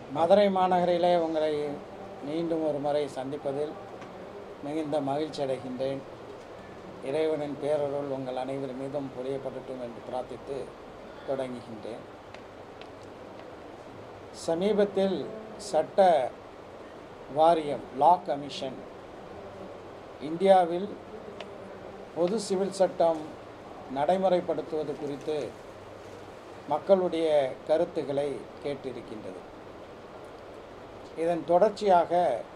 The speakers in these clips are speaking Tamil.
மதுரை மாநகரிலே உங்களை மீண்டும் ஒரு முறை சந்திப்பதில் மிகுந்த மகிழ்ச்சி அடைகின்றேன் இறைவனின் பேரருள் உங்கள் அனைவர் மீதும் புரியப்படட்டும் என்று பிரார்த்தித்து தொடங்குகின்றேன் சமீபத்தில் சட்ட வாரியம் லா கமிஷன் இந்தியாவில் பொது சிவில் சட்டம் நடைமுறைப்படுத்துவது குறித்து மக்களுடைய கருத்துக்களை கேட்டிருக்கின்றது இதன் தொடர்ச்சியாக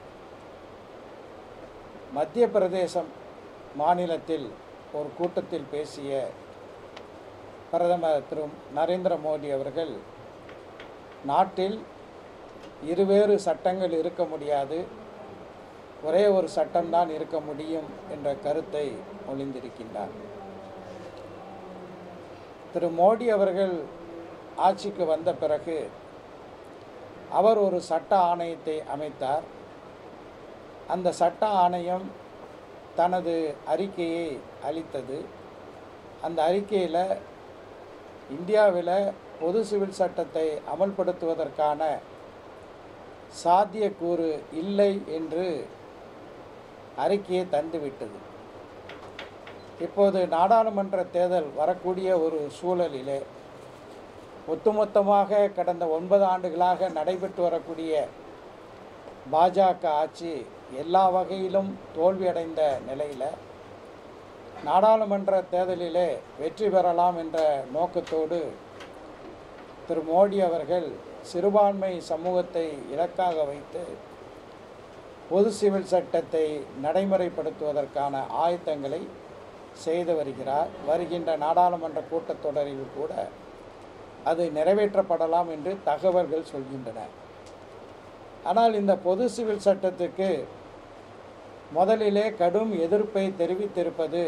மத்திய பிரதேசம் மாநிலத்தில் ஒரு கூட்டத்தில் பேசிய பிரதமர் திரு நரேந்திர மோடி அவர்கள் நாட்டில் இருவேறு சட்டங்கள் இருக்க முடியாது ஒரே ஒரு சட்டம்தான் இருக்க முடியும் என்ற கருத்தை மொழிந்திருக்கின்றார் திரு மோடி அவர்கள் ஆட்சிக்கு வந்த பிறகு அவர் ஒரு சட்ட ஆணையத்தை அமைத்தார் அந்த சட்ட ஆணையம் தனது அறிக்கையை அளித்தது அந்த அறிக்கையில் இந்தியாவில் பொது சிவில் சட்டத்தை அமல்படுத்துவதற்கான சாத்தியக்கூறு இல்லை என்று அறிக்கையை தந்துவிட்டது இப்போது நாடாளுமன்ற தேர்தல் வரக்கூடிய ஒரு சூழலிலே ஒட்டுமொத்தமாக கடந்த ஒன்பது ஆண்டுகளாக நடைபெற்று வரக்கூடிய பாஜக ஆட்சி எல்லா வகையிலும் தோல்வியடைந்த நிலையில் நாடாளுமன்ற தேர்தலிலே வெற்றி பெறலாம் என்ற நோக்கத்தோடு திரு மோடி அவர்கள் சிறுபான்மை சமூகத்தை இலக்காக வைத்து பொது சிவில் சட்டத்தை நடைமுறைப்படுத்துவதற்கான ஆயத்தங்களை செய்து வருகிறார் வருகின்ற நாடாளுமன்ற கூட்டத்தொடரில் கூட அது நிறைவேற்றப்படலாம் என்று தகவல்கள் சொல்கின்றன ஆனால் இந்த பொது சிவில் சட்டத்துக்கு முதலிலே கடும் எதிர்ப்பை தெரிவித்திருப்பது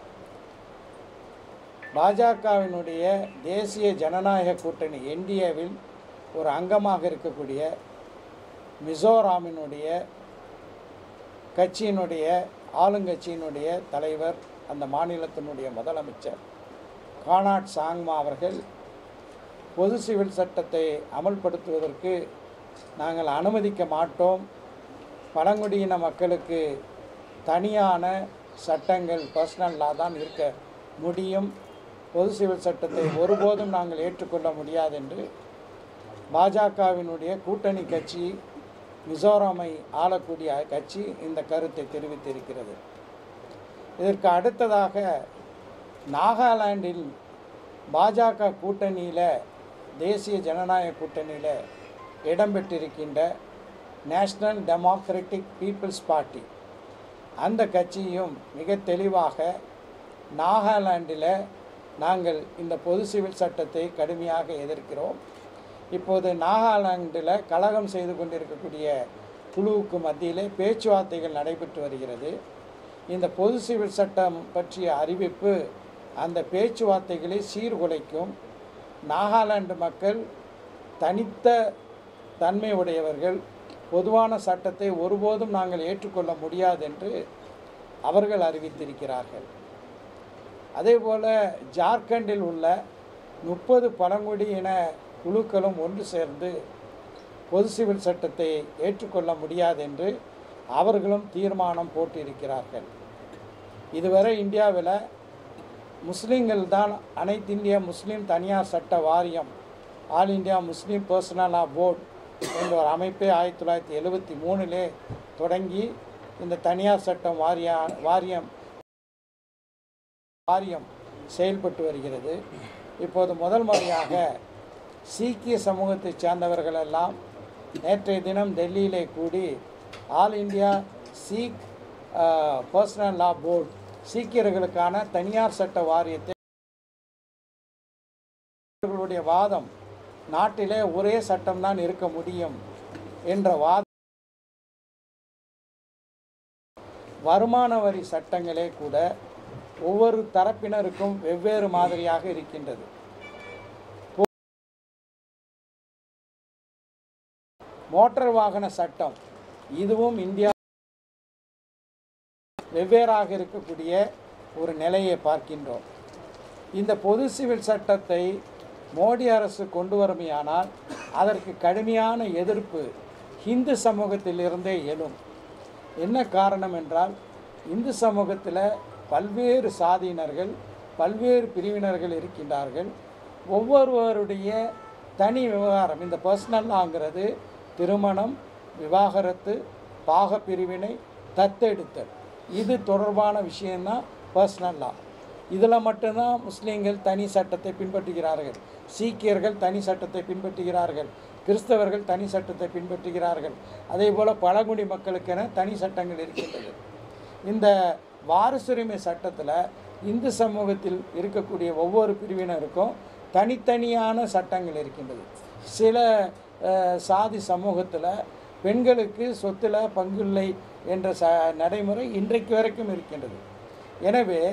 பாஜகவினுடைய தேசிய ஜனநாயக கூட்டணி என்டிஏவில் ஒரு அங்கமாக இருக்கக்கூடிய மிசோராமினுடைய கட்சியினுடைய ஆளுங்கட்சியினுடைய தலைவர் அந்த மாநிலத்தினுடைய முதலமைச்சர் கானாட் சாங்மா அவர்கள் பொது சிவில் சட்டத்தை அமல்படுத்துவதற்கு நாங்கள் அனுமதிக்க மாட்டோம் பழங்குடியின மக்களுக்கு தனியான சட்டங்கள் பர்சனல் லா தான் இருக்க முடியும் பொது சிவில் சட்டத்தை ஒருபோதும் நாங்கள் ஏற்றுக்கொள்ள முடியாது என்று பாஜகவினுடைய கூட்டணி கட்சி மிசோராமை ஆளக்கூடிய கட்சி இந்த கருத்தை தெரிவித்திருக்கிறது இதற்கு அடுத்ததாக நாகாலாண்டில் பாஜக கூட்டணியில் தேசிய ஜனநாயக கூட்டணியில் இடம்பெற்றிருக்கின்ற நேஷ்னல் டெமோக்ராட்டிக் பீப்புள்ஸ் பார்ட்டி அந்த கட்சியும் மிக தெளிவாக நாகாலாண்டில் நாங்கள் இந்த பொது சிவில் சட்டத்தை கடுமையாக எதிர்க்கிறோம் இப்போது நாகாலாண்டில் கலகம் செய்து கொண்டிருக்கக்கூடிய குழுவுக்கு மத்தியிலே பேச்சுவார்த்தைகள் நடைபெற்று வருகிறது இந்த பொது சிவில் சட்டம் பற்றிய அறிவிப்பு அந்த பேச்சுவார்த்தைகளை சீர்குலைக்கும் நாகாலாந்து மக்கள் தனித்த தன்மை உடையவர்கள் பொதுவான சட்டத்தை ஒருபோதும் நாங்கள் ஏற்றுக்கொள்ள முடியாது என்று அவர்கள் அறிவித்திருக்கிறார்கள் அதேபோல் ஜார்க்கண்டில் உள்ள முப்பது பழங்குடியின குழுக்களும் ஒன்று சேர்ந்து பொது சிவில் சட்டத்தை ஏற்றுக்கொள்ள முடியாது என்று அவர்களும் தீர்மானம் போட்டிருக்கிறார்கள் இதுவரை இந்தியாவில் முஸ்லீம்கள் தான் அனைத்து இந்திய முஸ்லீம் தனியார் சட்ட வாரியம் all India Muslim personal law board என்ற ஒரு அமைப்பை ஆயிரத்தி தொள்ளாயிரத்தி எழுபத்தி மூணிலே தொடங்கி இந்த தனியார் சட்டம் வாரியா வாரியம் வாரியம் செயல்பட்டு வருகிறது இப்போது முதல் முறையாக சீக்கிய சமூகத்தைச் சேர்ந்தவர்கள் எல்லாம் நேற்றைய தினம் டெல்லியிலே கூடி all India Sikh personal law board சீக்கியர்களுக்கான தனியார் சட்ட வாரியத்தை அவர்களுடைய வாதம் நாட்டிலே ஒரே சட்டம்தான் இருக்க முடியும் என்ற வாதம் வருமான வரி சட்டங்களே கூட ஒவ்வொரு தரப்பினருக்கும் வெவ்வேறு மாதிரியாக இருக்கின்றது மோட்டார் வாகன சட்டம் இதுவும் இந்தியா வெவ்வேறாக இருக்கக்கூடிய ஒரு நிலையை பார்க்கின்றோம் இந்த பொது சிவில் சட்டத்தை மோடி அரசு கொண்டு வருமையானால் அதற்கு கடுமையான எதிர்ப்பு இந்து சமூகத்திலிருந்தே எழும் என்ன காரணம் என்றால் இந்து சமூகத்தில் பல்வேறு சாதியினர்கள் பல்வேறு பிரிவினர்கள் இருக்கின்றார்கள் ஒவ்வொருவருடைய தனி விவகாரம் இந்த பர்சனல்லாங்கிறது திருமணம் விவாகரத்து பாக பிரிவினை தத்தெடுத்தல் இது தொடர்பான விஷயந்தான் பர்சனல் லா இதில் மட்டும்தான் முஸ்லீம்கள் தனி சட்டத்தை பின்பற்றுகிறார்கள் சீக்கியர்கள் தனி சட்டத்தை பின்பற்றுகிறார்கள் கிறிஸ்தவர்கள் தனி சட்டத்தை பின்பற்றுகிறார்கள் அதே போல் பழங்குடி மக்களுக்கென தனி சட்டங்கள் இருக்கின்றது இந்த வாரிசுரிமை சட்டத்தில் இந்து சமூகத்தில் இருக்கக்கூடிய ஒவ்வொரு பிரிவினருக்கும் தனித்தனியான சட்டங்கள் இருக்கின்றது சில அஹ், சாதி சமூகத்தில் பெண்களுக்கு சொத்தில் பங்கில்லை என்ற ச நடைமுறை இன்றைக்கு வரைக்கும் இருக்கின்றது எனவே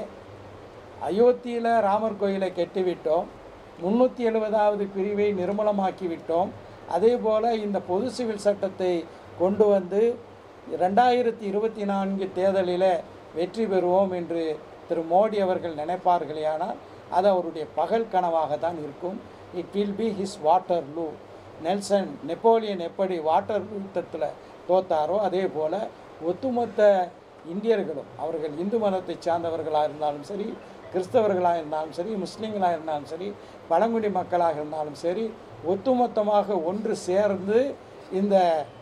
அயோத்தியில் ராமர் கோயிலை கட்டிவிட்டோம் முந்நூற்றி எழுபதாவது பிரிவை நிர்மூலமாக்கி விட்டோம் அதே போல் இந்த பொது சிவில் சட்டத்தை கொண்டு வந்து ரெண்டாயிரத்தி இருபத்தி நான்கு தேர்தலில் வெற்றி பெறுவோம் என்று திரு மோடி அவர்கள் நினைப்பார்களேயானால் அது அவருடைய பகல் கனவாக தான் இருக்கும் it will be his Waterloo Nelson Napoleon எப்படி வாட்டர் யுத்தத்தில் தோத்தாரோ அதே போல் ஒட்டுமொத்த இந்தியர்களும் அவர்கள் இந்து மதத்தை சார்ந்தவர்களாக இருந்தாலும் சரி கிறிஸ்தவர்களாக இருந்தாலும் சரி முஸ்லீம்களாக இருந்தாலும் சரி பழங்குடி மக்களாக இருந்தாலும் சரி ஒட்டுமொத்தமாக ஒன்று சேர்ந்து இந்த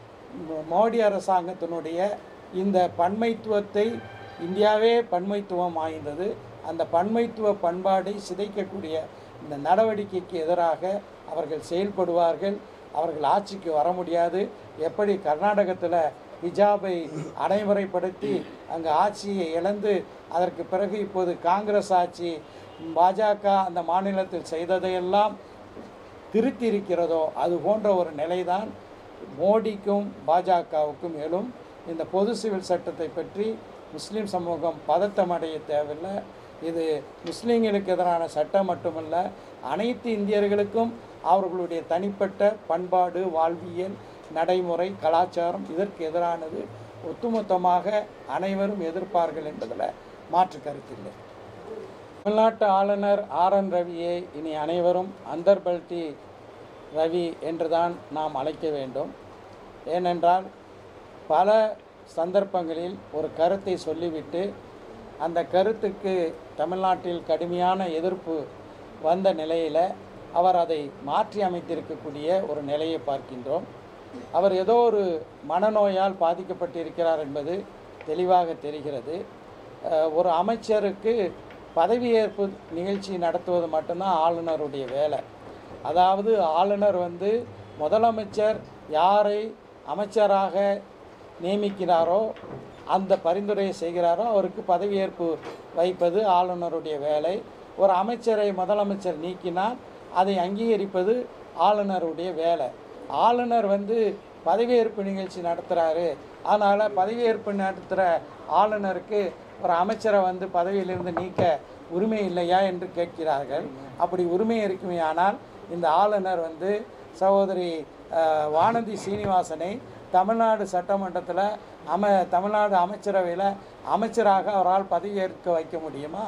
மோ- மோடி அரசாங்கத்தினுடைய இந்த பன்மைத்துவத்தை இந்தியாவே பன்மைத்துவம் ஆய்ந்தது அந்த பன்மைத்துவ பண்பாடை சிதைக்கக்கூடிய இந்த நடவடிக்கைக்கு எதிராக அவர்கள் செயல்படுவார்கள் அவர்கள் ஆட்சிக்கு வர முடியாது எப்படி கர்நாடகத்தில் ஹிஜாபை அடைமுறைப்படுத்தி அங்கு ஆட்சியை இழந்து அதற்கு பிறகு இப்போது காங்கிரஸ் ஆட்சி பாஜக அந்த மாநிலத்தில் செய்ததையெல்லாம் திருத்தி இருக்கிறதோ அது போன்ற ஒரு நிலைதான் மோடிக்கும் பாஜகவுக்கும் எழும் இந்த பொது சிவில் சட்டத்தை பற்றி முஸ்லீம் சமூகம் பதட்டம் அடைய தேவையில்லை இது முஸ்லீம்களுக்கு எதிரான சட்டம் மட்டுமல்ல அனைத்து இந்தியர்களுக்கும் அவர்களுடைய தனிப்பட்ட பண்பாடு வாழ்வியல் நடைமுறை கலாச்சாரம் இதற்கு எதிரானது ஒட்டுமொத்தமாக அனைவரும் எதிர்ப்பார்கள் என்பதில் மாற்று கருத்தில்லை தமிழ்நாட்டு ஆளுநர் ஆர் என் ரவியை இனி அனைவரும் அந்தர்பல்டி ரவி என்றுதான் நாம் அழைக்க வேண்டும் ஏனென்றால் பல சந்தர்ப்பங்களில் ஒரு கருத்தை சொல்லிவிட்டு அந்த கருத்துக்கு தமிழ்நாட்டில் கடுமையான எதிர்ப்பு வந்த நிலையில் அவர் அதை மாற்றி அமைத்திருக்கக்கூடிய ஒரு நிலையை பார்க்கின்றோம் அவர் ஏதோ ஒரு மனநோயால் பாதிக்கப்பட்டிருக்கிறார் என்பது தெளிவாக தெரிகிறது அஹ், ஒரு அமைச்சருக்கு பதவியேற்பு நிகழ்ச்சி நடத்துவது மட்டும்தான் ஆளுநருடைய வேலை அதாவது ஆளுநர் வந்து முதலமைச்சர் யாரை அமைச்சராக நியமிக்கிறாரோ அந்த பரிந்துரையை செய்கிறாரோ அவருக்கு பதவியேற்பு வைப்பது ஆளுநருடைய வேலை ஒரு அமைச்சரை முதலமைச்சர் நீக்கினால் அதை அங்கீகரிப்பது ஆளுநருடைய வேலை ஆளுநர் வந்து பதவியேற்பு நிகழ்ச்சி நடத்துகிறாரு அதனால் பதவியேற்பு நடத்துகிற ஆளுநருக்கு ஒரு அமைச்சரை வந்து பதவியிலிருந்து நீக்க உரிமை இல்லையா என்று கேட்கிறார்கள் அப்படி உரிமை இருக்குமே ஆனால் இந்த ஆளுநர் வந்து சகோதரி அஹ், வானதி சீனிவாசனை தமிழ்நாடு சட்டமன்றத்தில் அம தமிழ்நாடு அமைச்சரவையில் அமைச்சராக அவரால் பதவியேற்க வைக்க முடியுமா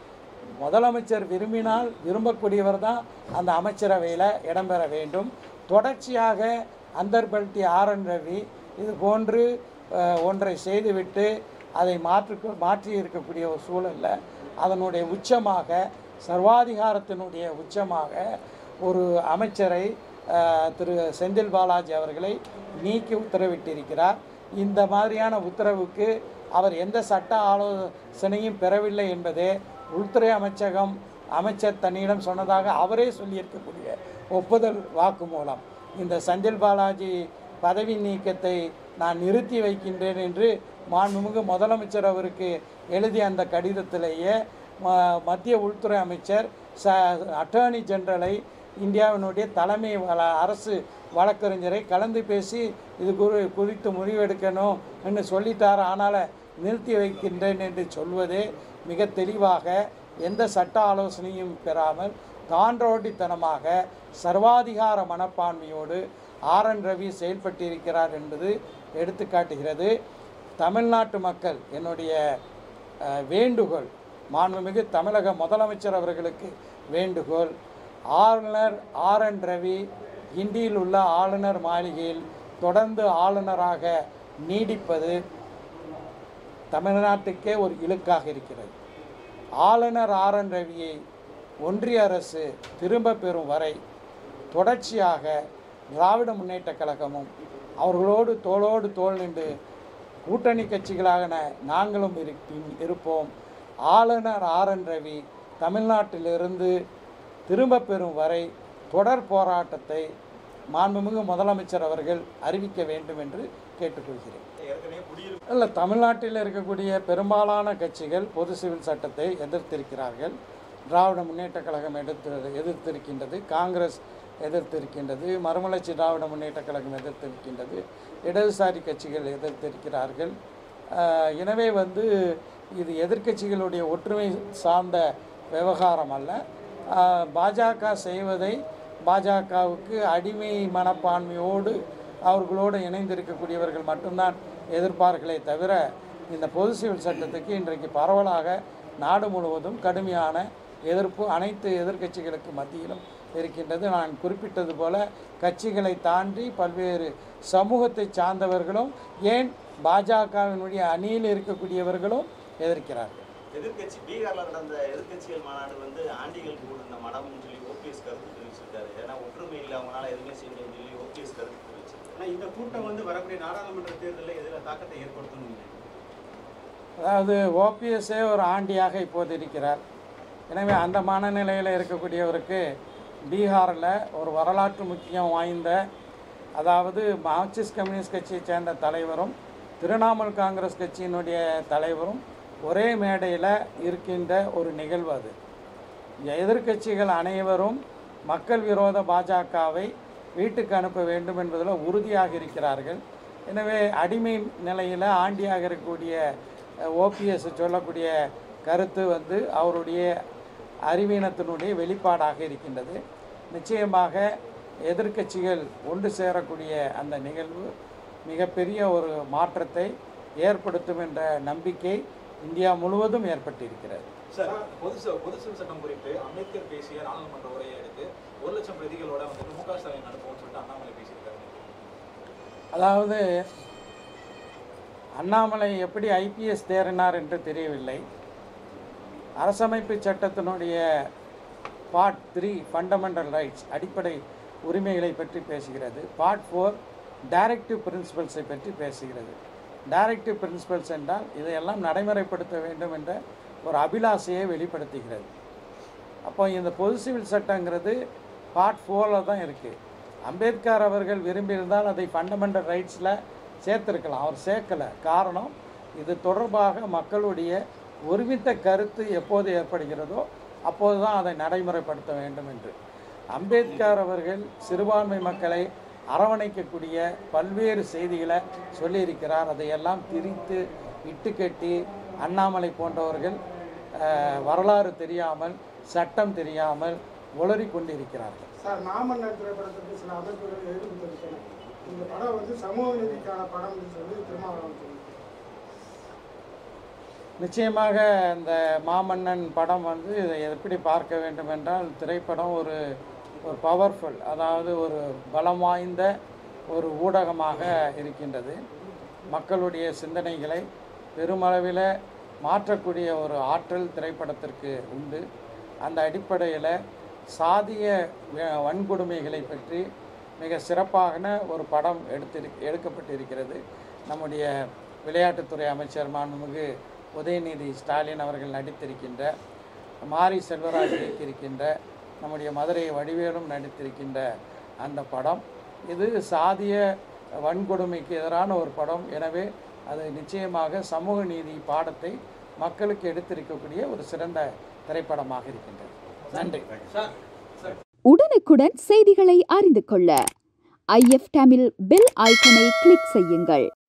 முதலமைச்சர் விரும்பினால் விரும்பக்கூடியவர் தான் அந்த அமைச்சரவையில் இடம்பெற வேண்டும் தொடர்ச்சியாக அந்தர்பல்டி ஆர் என் ரவி இது போன்று அஹ், ஒன்றை செய்துவிட்டு அதை மாற்று மாற்றி இருக்கக்கூடிய ஒரு சூழலில் அதனுடைய உச்சமாக சர்வாதிகாரத்தினுடைய உச்சமாக ஒரு அமைச்சரை அஹ், திரு செந்தில் பாலாஜி அவர்களை நீக்கி உத்தரவிட்டிருக்கிறார் இந்த மாதிரியான உத்தரவுக்கு அவர் எந்த சட்ட ஆலோசனையும் பெறவில்லை என்பதே உள்துறை அமைச்சகம் அமைச்சர் தன்னிடம் சொன்னதாக அவரே சொல்லியிருக்கக்கூடிய ஒப்புதல் வாக்குமூலம் இந்த செந்தில் பாலாஜி பதவி நீக்கத்தை நான் நிறுத்தி வைக்கின்றேன் என்று மாண்புமிகு முதலமைச்சர் அவருக்கு எழுதிய அந்த கடிதத்திலேயே ம- மத்திய உள்துறை அமைச்சர் ச அட்டர்னி ஜெனரலை இந்தியாவினுடைய தலைமை வள- அரசு வழக்கறிஞரை கலந்து பேசி இது குறி குறித்து முடிவெடுக்கணும் என்று சொல்லிட்டார் ஆனால் நிறுத்தி வைக்கின்றேன் என்று சொல்வதே மிக தெளிவாக எந்த சட்ட ஆலோசனையும் பெறாமல் தாண்டோட்டித்தனமாக சர்வாதிகார மனப்பான்மையோடு ஆர் என் ரவி செயல்பட்டிருக்கிறார் என்பது எடுத்துக்காட்டுகிறது தமிழ்நாட்டு மக்கள் என்னுடைய அஹ், வேண்டுகோள் மாண்புமிகு தமிழக முதலமைச்சர் அவர்களுக்கு வேண்டுகோள் ஆளுநர் ஆர் என் ரவி கிண்டியில் உள்ள ஆளுநர் மாளிகையில் தொடர்ந்து ஆளுநராக நீடிப்பது தமிழ்நாட்டுக்கே ஒரு இழுக்காக இருக்கிறது ஆளுநர் ஆர் என் ரவியை ஒன்றிய அரசு திரும்ப பெறும் வரை தொடர்ச்சியாக திராவிட முன்னேற்றக் கழகமும் அவர்களோடு தோளோடு தோள் நின்று கூட்டணி கட்சிகளாக ந- நாங்களும் இருப்பி- இருப்போம் ஆளுநர் ஆர் என் ரவி தமிழ்நாட்டிலிருந்து திரும்ப பெறும் வரை தொடர் போராட்டத்தை மாண்புமிகு முதலமைச்சர் அவர்கள் அறிவிக்க வேண்டும் என்று கேட்டுக்கொள்கிறேன் இல்லை தமிழ்நாட்டில் இருக்கக்கூடிய பெரும்பாலான கட்சிகள் பொது சிவில் சட்டத்தை எதிர்த்திருக்கிறார்கள் திராவிட முன்னேற்றக் கழகம் எதிர்த்து எதிர்த்திருக்கின்றது காங்கிரஸ் எதிர்த்திருக்கின்றது மறுமலர்ச்சி திராவிட முன்னேற்றக் கழகம் எதிர்த்திருக்கின்றது இடதுசாரி கட்சிகள் எதிர்த்திருக்கிறார்கள் ஆஹ் எனவே வந்து இது எதிர்க்கட்சிகளுடைய ஒற்றுமை சார்ந்த விவகாரம் அல்ல ஆஹ் பாஜக செய்வதை பாஜகவுக்கு அடிமை மனப்பான்மையோடு அவர்களோடு இணைந்திருக்கக்கூடியவர்கள் மட்டும்தான் எதிர்ப்பார்களே தவிர இந்த பொது சிவில் சட்டத்துக்கு இன்றைக்கு பரவலாக நாடு முழுவதும் கடுமையான எதிர்ப்பு அனைத்து எதிர்க்கட்சிகளுக்கு மத்தியிலும் இருக்கின்றது நான் குறிப்பிட்டது போல கட்சிகளை தாண்டி பல்வேறு சமூகத்தை சார்ந்தவர்களும் ஏன் பாஜகவினுடைய அணியில் இருக்கக்கூடியவர்களும் எதிர்க்கிறார்கள் எதிர்க்கட்சி பீகார்ல நடந்த எதிர்க்கட்சிகள் மாநாடு வந்து ஆண்டிகள் கூடின மடம்னு சொல்லி ஓபிஎஸ் கருத்து தெரிவிச்சிருக்காரு ஏன்னா ஒற்றுமை இல்லை அவங்களால எதுவுமே செய்ய முடியும்னு சொல்லி ஓபிஎஸ் கருத்து தெரிவிச்சிருக்காரு ஆனா இந்த கூட்டம் வந்து வரக்கூடிய நாடாளுமன்ற தேர்தலில் எதில் தாக்கத்தை ஏற்படுத்தும் நீங்க அதாவது ஓபிஎஸ்ஸே ஒரு ஆண்டியாக இப்போது இருக்கிறார் எனவே அந்த மனநிலையில் இருக்கக்கூடியவருக்கு பீகாரில் ஒரு வரலாற்று முக்கியம் வாய்ந்த அதாவது மார்க்சிஸ்ட் கம்யூனிஸ்ட் கட்சியை சேர்ந்த தலைவரும் திரிணாமுல் காங்கிரஸ் கட்சியினுடைய தலைவரும் ஒரே மேடையில் இருக்கின்ற ஒரு நிகழ்வு அது எதிர்க்கட்சிகள் அனைவரும் மக்கள் விரோத பாஜகவை வீட்டுக்கு அனுப்ப வேண்டும் என்பதில் உறுதியாக இருக்கிறார்கள் எனவே அடிமை நிலையில் ஆண்டியாக இருக்கக்கூடிய ஓபிஎஸ் சொல்லக்கூடிய கருத்து வந்து அவருடைய அறிவீனத்தினுடைய வெளிப்பாடாக இருக்கின்றது நிச்சயமாக எதிர்க்கட்சிகள் ஒன்று சேரக்கூடிய அந்த நிகழ்வு மிகப்பெரிய ஒரு மாற்றத்தை ஏற்படுத்தும் என்ற நம்பிக்கை இந்தியா முழுவதும் ஏற்பட்டிருக்கிறது சார் பொது ச- பொது சிவில் சட்டம் குறித்து அம்பேத்கர் பேசிய நாடாளுமன்ற உரையை எடுத்து ஒரு லட்சம் பிரதிகளோட வந்துட்டு மு க ஸ்டாலின் அனுப்புவோம்னு சொல்லிட்டு அண்ணாமலை பேசியிருக்காரு அதாவது அண்ணாமலை எப்படி ஐபிஎஸ் தேறினார் என்று தெரியவில்லை அரசமைப்பு சட்டத்தினுடைய பார்ட் த்ரீ ஃபண்டமெண்டல் ரைட்ஸ் அடிப்படை உரிமைகளை பற்றி பேசுகிறது பார்ட் ஃபோர் டைரக்டிவ் பிரின்சிபல்ஸை பற்றி பேசுகிறது டைரக்டிவ் பிரின்சிபல்ஸ் என்றால் இதையெல்லாம் நடைமுறைப்படுத்த வேண்டும் என்ற ஒரு அபிலாஷையை வெளிப்படுத்துகிறது அப்போ இந்த பொது சிவில் சட்டங்கிறது பார்ட் ஃபோரில் தான் இருக்குது அம்பேத்கர் அவர்கள் விரும்பியிருந்தால் அதை ஃபண்டமெண்டல் ரைட்ஸில் சேர்த்துருக்கலாம் அவர் சேர்க்கலை காரணம் இது தொடர்பாக மக்களுடைய ஒருமித்த கருத்து எப்போது ஏற்படுகிறதோ அப்போது தான் அதை நடைமுறைப்படுத்த வேண்டும் என்று அம்பேத்கர் அவர்கள் சிறுபான்மை மக்களை அரவணைக்கக்கூடிய பல்வேறு செய்திகளை சொல்லியிருக்கிறார் அதையெல்லாம் திரித்து இட்டுக்கட்டி அண்ணாமலை போன்றவர்கள் அஹ், வரலாறு தெரியாமல் சட்டம் தெரியாமல் உளறி கொண்டிருக்கிறார்கள் சார் மாமன்னர் திரைப்படத்துக்கு சில அமைப்புகள் எதிர்ப்பு தெரிவித்தன இந்த படம் வந்து சமூக நீதிக்கான படம் சொல்லி திருமாவளவன் சொல்லியிருக்காரு நிச்சயமாக இந்த மாமன்னன் படம் வந்து இதை எப்படி பார்க்க வேண்டும் என்றால் திரைப்படம் ஒரு ஒரு பவர்ஃபுல் அதாவது ஒரு பலம் வாய்ந்த ஒரு ஊடகமாக இருக்கின்றது மக்களுடைய சிந்தனைகளை பெருமளவில் மாற்றக்கூடிய ஒரு ஆற்றல் திரைப்படத்திற்கு உண்டு அந்த அடிப்படையில் சாதிய வ- வன்கொடுமைகளை பற்றி மிக சிறப்பான ஒரு படம் எடுத்திரு எடுக்கப்பட்டிருக்கிறது நம்முடைய விளையாட்டுத்துறை அமைச்சர் மாண்புமிகு உதயநிதி ஸ்டாலின் அவர்கள் நடித்திருக்கின்ற மாரி செல்வராஜ் இயக்கியிருக்கின்ற நம்முடைய மதுரை வடிவேலும் நடித்திருக்கின்ற அந்த படம் இது சாதிய வன்கொடுமைக்கு எதிரான ஒரு படம் எனவே அது நிச்சயமாக சமூக நீதி பாடத்தை மக்களுக்கு எடுத்திருக்கக்கூடிய ஒரு சிறந்த திரைப்படமாக இருக்கின்றது நன்றி சார் சார் உடனுக்குடன் செய்திகளை அறிந்து கொள்ள ஐஎஃப் தமிழ் பெல் ஐக்கனை கிளிக் செய்யுங்கள்